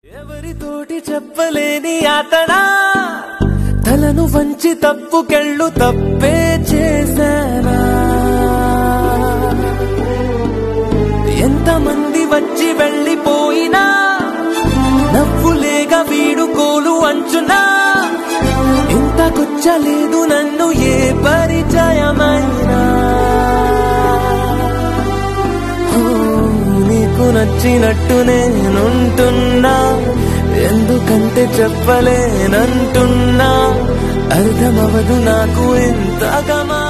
ఎవరితోటి చెప్పలేని అతడా తలను వంచి తప్పుకెళ్ళు తప్పే చేశానా ఎంతమంది వచ్చి వెళ్ళిపోయినా నవ్వులేగా వీడుకోలు అంచునా ఇంతకొచ్చలేదు నన్ను ఏ పరిచయమైనా ఓ, నీకు నచ్చినట్టు నేనుంటున్నా ఎందుకంటే చెప్పలేనంటున్నా అర్థమవదు నాకు ఎంతగా